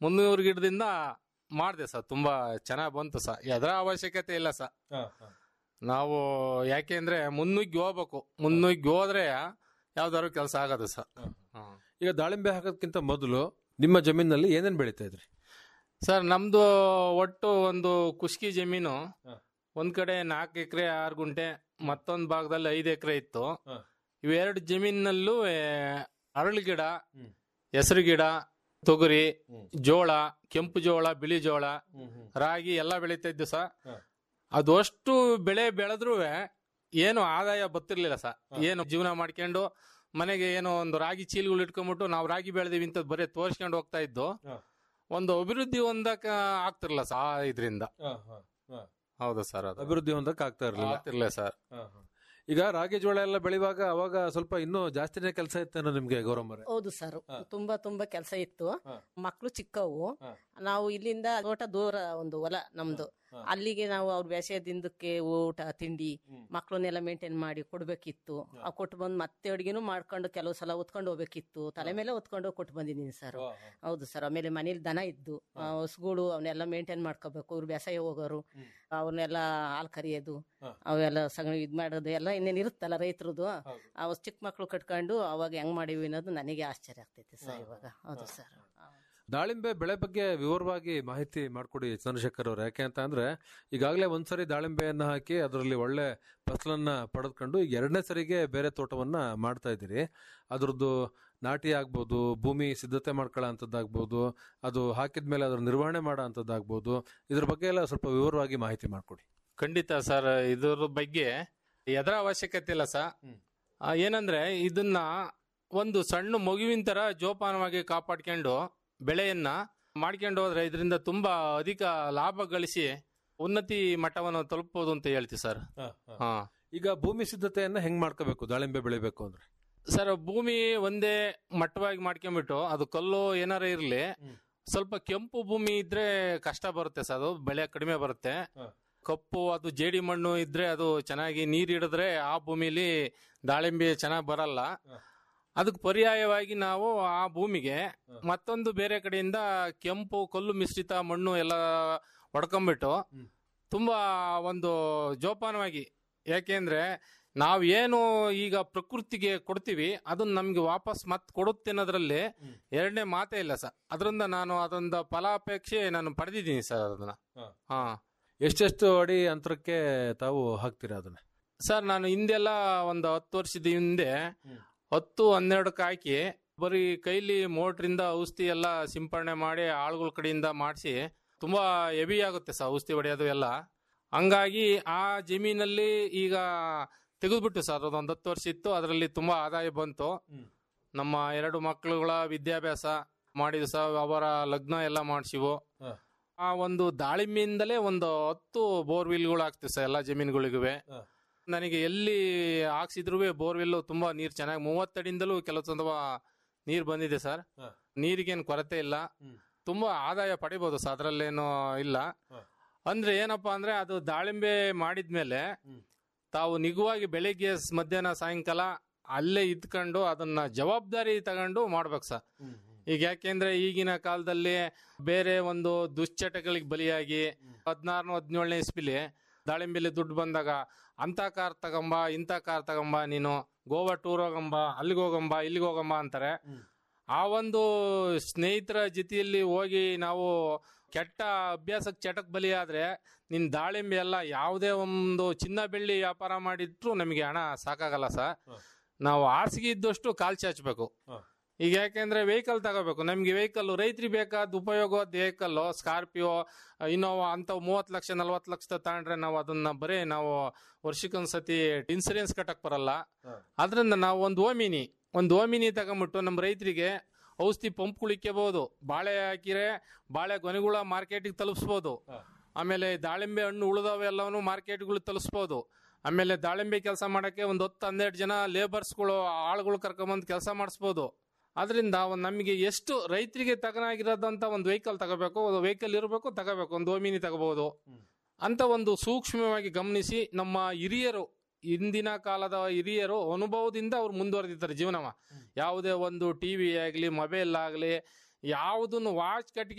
ಮುನ್ನೂರು ಗಿಡದಿಂದ ಮಾಡಿದೆ ಸರ್ ತುಂಬಾ ಚೆನ್ನಾಗಿ ಬಂತು ಸರ್ ಎದರ ಅವಶ್ಯಕತೆ ಇಲ್ಲ ಸರ್ ನಾವು ಯಾಕೆಂದ್ರೆ ಮುನ್ನುಗ್ಗಿ ಹೋಗ್ಬೇಕು ಮುನ್ನುಗ್ಗಿ ಹೋದ್ರೆ ಯಾವ್ದಾದ್ರು ಕೆಲಸ ಆಗೋದು ಸರ್ ಹ್ಮ್. ಈಗ ದಾಳಿಂಬೆ ಹಾಕೋದಕ್ಕಿಂತ ಮೊದಲು ನಿಮ್ಮ ಜಮೀನಲ್ಲಿ ಏನೇನ್ ಬೆಳೀತಾ ಇದ್ರಿ ಸರ್ ನಮ್ದು ಒಟ್ಟು ಒಂದು ಕುಷ್ಕಿ ಜಮೀನು ಹ. ಒಂದ್ ಕಡೆ ನಾಲ್ಕು ಎಕರೆ ಆರು ಗುಂಟೆ ಮತ್ತೊಂದ್ ಭಾಗದಲ್ಲಿ ಐದು ಎಕರೆ ಇತ್ತು ಹ. ಇವೆರಡು ಜಮೀನಲ್ಲೂ ಅರಳು ಗಿಡ ಹ್ಮ್. ಹೆಸರು ಗಿಡ ತೊಗರಿ ಹ್ಮ್. ಜೋಳ ಕೆಂಪು ಜೋಳ ಬಿಳಿ ಜೋಳ ರಾಗಿ ಎಲ್ಲ ಬೆಳೀತಾ ಇದ್ದು ಸರ್ ಹ. ಅದು ಅಷ್ಟು ಬೆಳೆ ಬೆಳೆದ್ರೂ ಏನು ಆದಾಯ ಬತ್ತಿರ್ಲಿಲ್ಲ ಸರ್ ಏನು ಜೀವನ ಮಾಡ್ಕೊಂಡು ಮನೆಗೆ ಏನೋ ಒಂದು ರಾಗಿ ಚೀಲಗಳು ಇಟ್ಕೊಂಡ್ಬಿಟ್ಟು ನಾವು ರಾಗಿ ಬೆಳೆದಿವಿ ಅಂತ ಬರೀ ತೋರಿಸ್ಕೊಂಡು ಹೋಗ್ತಾ ಇದ್ದು ಹ. ಒಂದು ಅಭಿವೃದ್ಧಿ ಹೊಂದಕ ಆಗ್ತಿರ್ಲಿಲ್ಲ ಸರ್ ಆ ಇದರಿಂದ ಹೌದು ಸರ್ ಅದು ಅಭಿವೃದ್ಧಿ ಹೊಂದಕ್ ಆಗ್ತಾ ಇರಲಿಲ್ಲ ಆಗ್ತಿರ್ಲಿಲ್ಲ ಸರ್ ಈಗ ರಾಗಿ ಜೋಳ ಎಲ್ಲ ಬೆಳೆಯುವಾಗ ಅವಾಗ ಸ್ವಲ್ಪ ಇನ್ನೂ ಜಾಸ್ತಿನೇ ಕೆಲಸ ಇತ್ತೇನೋ ನಿಮ್ಗೆ ಗೌರಮ್ಮರೆ ಹೌದು ಸರ್ ಹಾ. ತುಂಬಾ ತುಂಬಾ ಕೆಲಸ ಇತ್ತು ಹಾ. ಮಕ್ಳು ಚಿಕ್ಕವು ಹಾ. ನಾವು ಇಲ್ಲಿಂದ ತೋಟ ದೂರ ಒಂದು ಹೊಲ ನಮ್ದು ಹಾ. ಅಲ್ಲಿಗೆ ನಾವು ಅವ್ರ ಬೇಸೆದಿಂದಕ್ಕೆ ಊಟ ತಿಂಡಿ ಹ್ಮ್. ಮಕ್ಳನ್ನೆಲ್ಲ ಮೇಂಟೈನ್ ಮಾಡಿ ಕೊಡ್ಬೇಕಿತ್ತು ಆ ಕೊಟ್ಟು ಬಂದು ಮತ್ತೆ ಅಡ್ಗೆನೂ ಮಾಡ್ಕೊಂಡು ಕೆಲವು ಸಲ ಹೊತ್ಕೊಂಡು ಹೋಗ್ಬೇಕಿತ್ತು ತಲೆ ಮೇಲೆ ಹೊತ್ಕೊಂಡು ಹೋಗ್ ಕೊಟ್ಟು ಬಂದಿದ್ದೀನಿ ಸರ್ ಹೌದು ಸರ್ ಆಮೇಲೆ ಮನೇಲಿ ದನ ಇದ್ದು ಆ, ಹಸುಗಳು ಅವನ್ನೆಲ್ಲ ಮೇಂಟೈನ್ ಮಾಡ್ಕೋಬೇಕು ಇವ್ರು ಬೇಸಾಯ ಹೋಗೋರು ಹ್ಮ್. ಅವ್ರನ್ನೆಲ್ಲ ಹಾಲು ಕರಿಯೋದು ಹಾ. ಅವೆಲ್ಲ ಸಗಣಿ ಇದ್ ಮಾಡೋದು ಎಲ್ಲ ಇನ್ನೇನು ಇರುತ್ತಲ್ಲ ರೈತರದು ಹೌದು. ಅವ್ ಚಿಕ್ಕ ಮಕ್ಳು ಕಟ್ಕೊಂಡು ಅವಾಗ ಹೆಂಗ್ ಮಾಡಿವಿ ಅನ್ನೋದು ನನಗೆ ಆಶ್ಚರ್ಯ ಆಗ್ತೈತೆ ಸರ್ ಹಾ. ಇವಾಗ ಹೌದು ಹಾ. ಸರ್ ದಾಳಿಂಬೆ ಬೆಳೆ ಬಗ್ಗೆ ವಿವರವಾಗಿ ಮಾಹಿತಿ ಮಾಡ್ಕೊಡಿ ಚಂದ್ರಶೇಖರ್ ಅವ್ರೆ ಯಾಕೆ ಅಂತ ಅಂದ್ರೆ ಈಗಾಗಲೇ ಒಂದ್ಸರಿ ದಾಳಿಂಬೆಯನ್ನ ಹಾಕಿ ಅದರಲ್ಲಿ ಒಳ್ಳೆ ಫಸಲನ್ನ ಪಡೆದುಕೊಂಡು ಈಗ ಎರಡನೇ ಸರಿಗೆ ಬೇರೆ ತೋಟವನ್ನ ಮಾಡ್ತಾ ಇದ್ದೀರಿ ಅದ್ರದ್ದು ನಾಟಿ ಆಗ್ಬೋದು ಭೂಮಿ ಸಿದ್ಧತೆ ಮಾಡ್ಕೊಳ್ಳೋ ಅಂಥದ್ದಾಗ್ಬೋದು ಅದು ಹಾಕಿದ್ಮೇಲೆ ಅದ್ರ ನಿರ್ವಹಣೆ ಮಾಡೋ ಅಂಥದ್ದಾಗ್ಬೋದು ಇದ್ರ ಬಗ್ಗೆ ಎಲ್ಲ ಸ್ವಲ್ಪ ವಿವರವಾಗಿ ಮಾಹಿತಿ ಮಾಡ್ಕೊಡಿ ಖಂಡಿತ ಸರ್ ಇದ್ರ ಬಗ್ಗೆ ಎದರ ಅವಶ್ಯಕತೆ ಇಲ್ಲ ಸರ್ ಹ್ಮ್. ಆ, ಏನಂದ್ರೆ ಇದನ್ನ ಒಂದು ಸಣ್ಣ ಮಗುವಿನ ತರ ಜೋಪಾನವಾಗಿ ಕಾಪಾಡ್ಕೊಂಡು ಬೆಳೆಯನ್ನ ಮಾಡ್ಕೊಂಡು ಹೋದ್ರೆ ಇದರಿಂದ ತುಂಬಾ ಅಧಿಕ ಲಾಭ ಗಳಿಸಿ ಉನ್ನತಿ ಮಟ್ಟವನ್ನು ತಲುಪಬಹುದು ಅಂತ ಹೇಳ್ತೀವಿ ಸರ್ ಹಾ ಈಗ ಭೂಮಿ ಸಿದ್ಧತೆಯನ್ನ ಹೆಂಗ್ ಮಾಡ್ಕೋಬೇಕು ದಾಳಿಂಬೆ ಬೆಳಿಬೇಕು ಅಂದ್ರೆ ಸರ್ ಭೂಮಿ ಒಂದೇ ಮಟ್ಟವಾಗಿ ಮಾಡ್ಕೊಂಡ್ಬಿಟ್ಟು ಅದು ಕಲ್ಲು ಏನಾರ ಇರ್ಲಿ ಹ್ಮ್. ಸ್ವಲ್ಪ ಕೆಂಪು ಭೂಮಿ ಇದ್ರೆ ಕಷ್ಟ ಬರುತ್ತೆ ಸರ್ ಅದು ಬೆಳೆ ಕಡಿಮೆ ಬರುತ್ತೆ ಹ. ಕಪ್ಪು ಅದು ಜೇಡಿ ಮಣ್ಣು ಇದ್ರೆ ಅದು ಚೆನ್ನಾಗಿ ನೀರ್ ಹಿಡಿದ್ರೆ ಆ ಭೂಮಿಲಿ ದಾಳಿಂಬೆ ಚೆನ್ನಾಗಿ ಬರಲ್ಲ ಹ. ಅದಕ್ಕೆ ಪರ್ಯಾಯವಾಗಿ ನಾವು ಆ ಭೂಮಿಗೆ ಹ. ಮತ್ತೊಂದು ಬೇರೆ ಕಡೆಯಿಂದ ಕೆಂಪು ಕಲ್ಲು ಮಿಶ್ರಿತ ಮಣ್ಣು ಎಲ್ಲ ಹೊಡ್ಕೊಂಡ್ಬಿಟ್ಟು ಹ್ಮ್. ತುಂಬಾ ಒಂದು ಜೋಪಾನವಾಗಿ ಯಾಕೆಂದ್ರೆ ನಾವ್ ಏನು ಈಗ ಪ್ರಕೃತಿಗೆ ಕೊಡ್ತೀವಿ ಅದನ್ನ ನಮ್ಗೆ ವಾಪಸ್ ಮತ್ ಕೊಡುತ್ತೆ ಅನ್ನೋದ್ರಲ್ಲಿ ಹ್ಮ್. ಎರಡನೇ ಮಾತೇ ಇಲ್ಲ ಸರ್ ಅದರಿಂದ ನಾನು ಅದೊಂದು ಫಲಾಪೇಕ್ಷೆ ನಾನು ಪಡೆದಿದ್ದೀನಿ ಸರ್ ಅದನ್ನ ಹ. ಹಾ ಎಷ್ಟೆಷ್ಟು ಅಡಿ ಅಂತರಕ್ಕೆ ತಾವು ಹಾಕ್ತೀರಾ ಅದನ್ನ ಸರ್ ನಾನು ಹಿಂದೆಲ್ಲ ಒಂದು ಹತ್ತು ವರ್ಷದ ಹಿಂದೆ ಹ್ಮ್. ಹತ್ತು ಹನ್ನೆರಡಕ್ಕೆ ಹಾಕಿ ಬರೀ ಕೈಲಿ ಮೋಟ್ರಿಂದ ಔಷಧಿ ಎಲ್ಲ ಸಿಂಪರಣೆ ಮಾಡಿ ಆಳುಗಳ ಕಡೆಯಿಂದ ಮಾಡಿಸಿ ತುಂಬಾ ಹೆವಿ ಆಗುತ್ತೆ ಸರ್ ಔಷಧಿ ಹೊಡೆಯೋದು ಎಲ್ಲ ಹಂಗಾಗಿ ಆ ಜಮೀನಲ್ಲಿ ಈಗ ತೆಗೆದ್ಬಿಟ್ಟು ಸರ್ ಅದೊಂದು ಹತ್ತು ವರ್ಷ ಇತ್ತು ಅದರಲ್ಲಿ ತುಂಬಾ ಆದಾಯ ಬಂತು ಹ್ಮ್. ನಮ್ಮ ಎರಡು ಮಕ್ಕಳುಗಳ ವಿದ್ಯಾಭ್ಯಾಸ ಮಾಡಿದ್ವು ಸರ್ ಅವರ ಲಗ್ನ ಎಲ್ಲ ಮಾಡಿಸಿವು ಹ. ಆ ಒಂದು ದಾಳಿಂಬೆಯಿಂದಲೇ ಒಂದು ಹತ್ತು ಬೋರ್ವಿಲ್ಗಳು ಹಾಕ್ತಿವಿ ಸರ್ ಎಲ್ಲ ಜಮೀನುಗಳಿಗೂ ಹ. ನನಗೆ ಎಲ್ಲಿ ಹಾಕ್ಸಿದ್ರು ಬೋರ್ವೆಲ್ ತುಂಬಾ ನೀರ್ ಚೆನ್ನಾಗಿ ಮೂವತ್ತಡಿಯಿಂದಲೂ ಕೆಲವು ಸಂದರ್ಭ ನೀರ್ ಬಂದಿದೆ ಸರ್ ಹ. ನೀರಿಗೇನು ಕೊರತೆ ಇಲ್ಲ ಹ್ಮ್. ತುಂಬಾ ಆದಾಯ ಪಡಿಬಹುದು ಸರ್ ಅದ್ರಲ್ಲೇನು ಇಲ್ಲ ಹ. ಅಂದ್ರೆ ಏನಪ್ಪಾ ಅಂದ್ರೆ ಅದು ದಾಳಿಂಬೆ ಮಾಡಿದ್ಮೇಲೆ ಹ್ಮ್. ತಾವು ನಿಗುವಾಗಿ ಬೆಳಿಗ್ಗೆ ಸ್- ಮಧ್ಯಾಹ್ನ ಸಾಯಂಕಾಲ ಅಲ್ಲೇ ಇದ್ಕೊಂಡು ಅದನ್ನ ಜವಾಬ್ದಾರಿ ತಗೊಂಡು ಮಾಡ್ಬೇಕು ಸರ್ ಈಗ ಯಾಕೆಂದ್ರೆ ಈಗಿನ ಕಾಲದಲ್ಲಿ ಬೇರೆ ಒಂದು ದುಶ್ಚಟಗಳಿಗೆ ಬಲಿಯಾಗಿ ಹದಿನಾರನೇ ಹದಿನೇಳನೇ ಇಸ್ಪಿಲಿ ದಾಳಿಂಬೆಲಿ ದುಡ್ಡು ಬಂದಾಗ ಅಂತ ಕಾರ್ ತಗೊಂಬ ಇಂಥ ಕಾರ್ ತಗೊಂಬ ನೀನು ಗೋವಾ ಟೂರ್ ಹೋಗಂಬ ಅಲ್ಲಿಗೆ ಹೋಗಂಬ ಇಲ್ಲಿಗೆ ಹೋಗಂಬ ಅಂತಾರೆ ಹ್ಮ್. ಆ ಒಂದು ಸ್ನೇಹಿತರ ಜೊತೆಯಲ್ಲಿ ಹೋಗಿ ನಾವು ಕೆಟ್ಟ ಅಭ್ಯಾಸಕ್ಕೆ ಚಟಕ್ ಬಲಿಯಾದ್ರೆ ನಿನ್ ದಾಳಿಂಬೆ ಎಲ್ಲ ಯಾವುದೇ ಒಂದು ಚಿನ್ನ ಬೆಳ್ಳಿ ವ್ಯಾಪಾರ ಮಾಡಿಟ್ರು ನಮಗೆ ಹಣ ಸಾಕಾಗಲ್ಲ ಸರ್ ಹ. ನಾವು ಹಾಸಿಗೆ ಇದ್ದಷ್ಟು ಕಾಲ್ ಚಾಚಬೇಕು ಹ. ಈಗ ಯಾಕೆಂದ್ರೆ ವೆಹಿಕಲ್ ತಗೋಬೇಕು ನಮ್ಗೆ ವೆಹಿಕಲ್ ರೈತರಿಗೆ ಬೇಕಾದ ಉಪಯೋಗವಾದ ವೆಹಿಕಲ್ ಸ್ಕಾರ್ಪಿಯೋ ಇನೋವಾ ಅಂತ ಮೂವತ್ತು ಲಕ್ಷ ನಲ್ವತ್ತು ಲಕ್ಷ ತಗೊಂಡ್ರೆ ನಾವು ಅದನ್ನ ಬರೀ ನಾವು ವರ್ಷಕ್ಕೊಂದ್ಸತಿ ಇನ್ಸೂರೆನ್ಸ್ ಕಟ್ಟಕ್ ಬರಲ್ಲ ಹ. ಅದರಿಂದ ನಾವು ಒಂದು ಓಮಿನಿ ಒಂದು ಓಮಿನಿ ತಗೊಂಬಿಟ್ಟು ನಮ್ಮ ರೈತರಿಗೆ ಔಷಧಿ ಪಂಪ್ ಕುಳಿಕಬಹುದು ಬಾಳೆ ಹಾಕಿರೆ ಬಾಳೆ ಗೊನೆಗಳ ಮಾರ್ಕೆಟಿಗೆ ತಲುಪಿಸ್ಬೋದು ಹ. ಆಮೇಲೆ ದಾಳಿಂಬೆ ಹಣ್ಣು ಉಳಿದವ ಎಲ್ಲವನ್ನೂ ಮಾರ್ಕೆಟ್ಗಳು ತಲುಪಿಸ್ಬೋದು ಆಮೇಲೆ ದಾಳಿಂಬೆ ಕೆಲಸ ಮಾಡಕ್ಕೆ ಒಂದು ಹತ್ತು ಹನ್ನೆರಡು ಜನ ಲೇಬರ್ಸ್ಗಳು ಆಳುಗಳು ಕರ್ಕೊಂಬಂದು ಕೆಲಸ ಮಾಡಿಸ್ಬೋದು ಅದರಿಂದ ಒಂದು ನಮಗೆ ಎಷ್ಟು ರೈತರಿಗೆ ತಗನಾಗಿರೋದಂತ ಒಂದು ವೆಹಿಕಲ್ ತಗೋಬೇಕು ಒಂದು ವೆಹಿಕಲ್ ಇರಬೇಕು ತಗೋಬೇಕು ಒಂದು ಓಮಿನಿ ತಗೋಬಹುದು ಹ್ಮ್. ಅಂತ ಒಂದು ಸೂಕ್ಷ್ಮವಾಗಿ ಗಮನಿಸಿ ನಮ್ಮ ಹಿರಿಯರು ಇಂದಿನ ಕಾಲದ ಹಿರಿಯರು ಅನುಭವದಿಂದ ಅವ್ರು ಮುಂದುವರೆದಿದ್ದಾರೆ ಜೀವನವ ಯಾವುದೇ ಒಂದು ಟಿವಿ ಆಗಲಿ ಮೊಬೈಲ್ ಆಗಲಿ ಯಾವುದನ್ನು ವಾಚ್ ಕಟ್ಟಿಗೆ